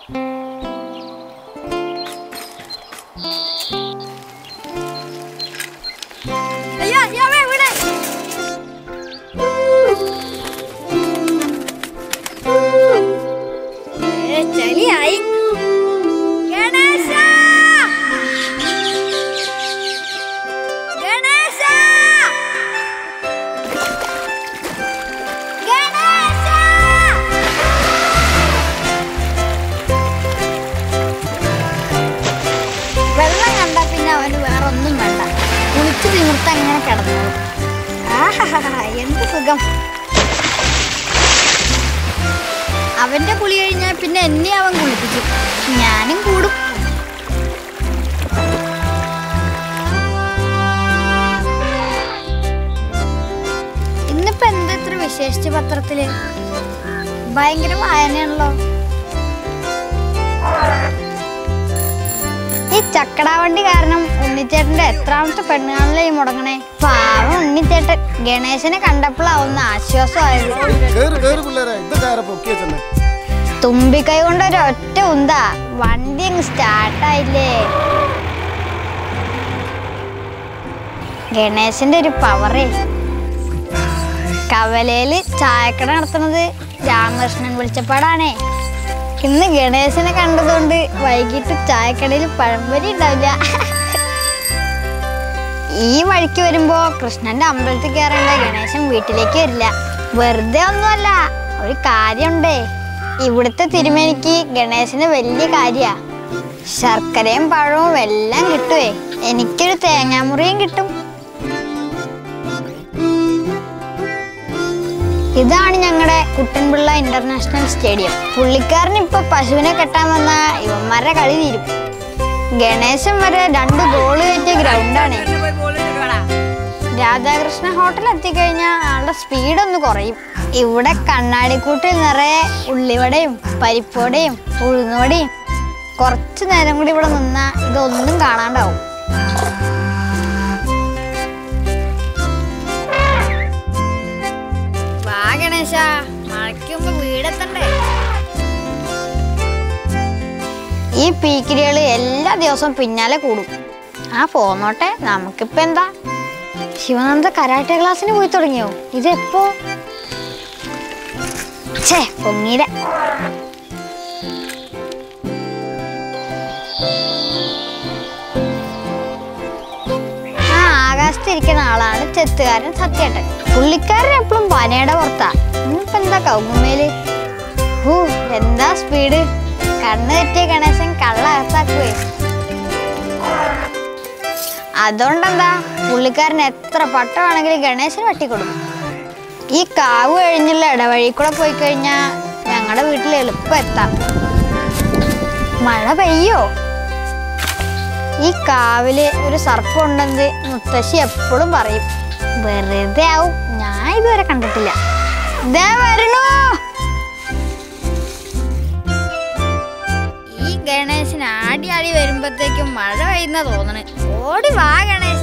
അയ്യോ അയ്യോ അവിടെ ഇവിടെ ഏ, ചളിയായി ഗണേശ ഗണേശ ഗണേശ വെള്ളം കണ്ട പിന്നെ അവന് വേറെ ഒന്നും വേണ്ട കുളിച്ച് നിമിർത്ത് അങ്ങനെ കിടന്നു ആഹാ എന്ത് സുഖം അവന്റെ കുളി കഴിഞ്ഞാൽ പിന്നെ എന്നെ അവൻ കുളിപ്പിക്കും ഞാനും കൂടും ഇന്നിപ്പോ എന്താ ഇത്ര വിശേഷിച്ച പത്രത്തില് ഭയങ്കര വായനയാണല്ലോ ഈ ചക്കടാവണ്ടി കാരണം ഉണ്ണിച്ചേട്ടന്റെ എത്രാമത്തെ പെണ്ണുകാണല്ലേ ഈ മുടങ്ങണേ പാവം ഉണ്ണിച്ചേട്ടൻ ഗണേശനെ കണ്ടപ്പോഴാവുന്ന ആശ്വാസമായത് കേറ് കേറ് പിള്ളേരെ ഇത് കാര പൊക്കിയ ചെന്നെ തുമ്പിക്കൈ കൊണ്ട് ഒരു ഒറ്റ ഉന്താ വണ്ടി അങ്ങ് സ്റ്റാർട്ടായില്ലേ ഗണേശന്റെ ഒരു പവറേ കവലയില് ചായക്കട നടത്തുന്നത് രാമകൃഷ്ണൻ വിളിച്ചപ്പാടാണേ ഇന്ന് ഗണേശനെ കണ്ടതുകൊണ്ട് വൈകിട്ട് ചായക്കടയിൽ പഴംപൊരി ഉണ്ടാവില്ല ഈ വഴിക്ക് വരുമ്പോ കൃഷ്ണന്റെ അമ്പലത്തിൽ കയറേണ്ട ഗണേശൻ വീട്ടിലേക്ക് വരില്ല വെറുതെ ഒന്നുമല്ല ഒരു കാര്യമുണ്ടേ ഇവിടുത്തെ തിരുമേനിക്ക് ഗണേശന് വലിയ കാര്യാ ശർക്കരയും പഴവും എല്ലാം കിട്ടുവേ എനിക്കൊരു തേങ്ങാമുറിയും കിട്ടും ഇതാണ് ഞങ്ങളുടെ കുട്ടൻപിള്ള ഇന്റർനാഷണൽ സ്റ്റേഡിയം പുള്ളിക്കാരൻ ഇപ്പൊ പശുവിനെ കെട്ടാൻ വന്ന ഇവന്മാരുടെ കളി തീരും ഗണേശൻ വരെ രണ്ട് ഗോള് കയറ്റിയ ഗ്രൗണ്ടാണ് രാധാകൃഷ്ണ ഹോട്ടൽ എത്തിക്കഴിഞ്ഞാൽ ആളുടെ സ്പീഡ് ഒന്ന് കുറയും ഇവിടെ കണ്ണാടിക്കൂട്ടിൽ നിറയെ ഉള്ളിവടയും പരിപ്പുവടയും ഉഴുന്നുവടയും കുറച്ചു നേരം കൂടി ഇവിടെ നിന്നാ ഇതൊന്നും കാണാണ്ടാവും വാ ഗണേശ മഴയ്ക്ക് മുമ്പ് വീടെത്തണ്ടേ ഈ പീക്കിരികള് എല്ലാ ദിവസവും പിന്നാലെ കൂടും ആ പോന്നോട്ടെ നമുക്കിപ്പോ എന്താ ശിവനന്ദ കരാട്ടെ ക്ലാസ്സിന് പോയി തുടങ്ങിയോ ഇതെപ്പോ ഛേ പൊങ്ങീര ആ ആകാശത്തിരിക്കുന്ന ആളാണ് ചെത്തുകാരൻ സത്യേട്ടൻ പുള്ളിക്കാരൻ എപ്പോഴും പനയുടെ പുറത്താ ഇന്നിപ്പോ എന്താ കൗമുമേല് ഹൂ എന്താ സ്പീഡ് കണ്ണ് തെറ്റിയ ഗണേശൻ കള്ള അകത്താക്കുവേ അതുകൊണ്ടെന്താ പുള്ളിക്കാരൻ എത്ര പട്ടമാണെങ്കിലും ഗണേശന് വെട്ടിക്കൊടുക്കും ഈ കാവ് കഴിഞ്ഞുള്ള ഇടവഴി കൂടെ പോയി കഴിഞ്ഞാൽ ഞങ്ങളുടെ വീട്ടിൽ എളുപ്പം എത്താം മഴ പെയ്യോ ഈ കാവില് ഒരു സർപ്പം ഉണ്ടെന്ന് മുത്തശ്ശി എപ്പോഴും പറയും വെറുതെ ആവും ഞാൻ ഇതുവരെ കണ്ടിട്ടില്ല ദേ വരണു ഈ ഗണേശൻ ആടി ആടി വരുമ്പത്തേക്കും മഴ പെയ്യുന്ന തോന്നണ് ഓടി വാ ഗണേശ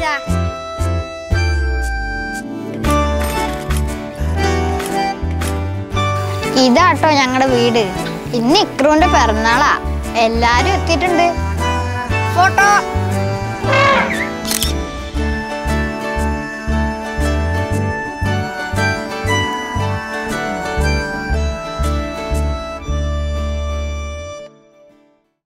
ഇതാട്ടോ ഞങ്ങളുടെ വീട് ഇന്ന് ഇക്രുവിന്റെ പിറന്നാളാ എല്ലാരും എത്തിയിട്ടുണ്ട് ഫോട്ടോ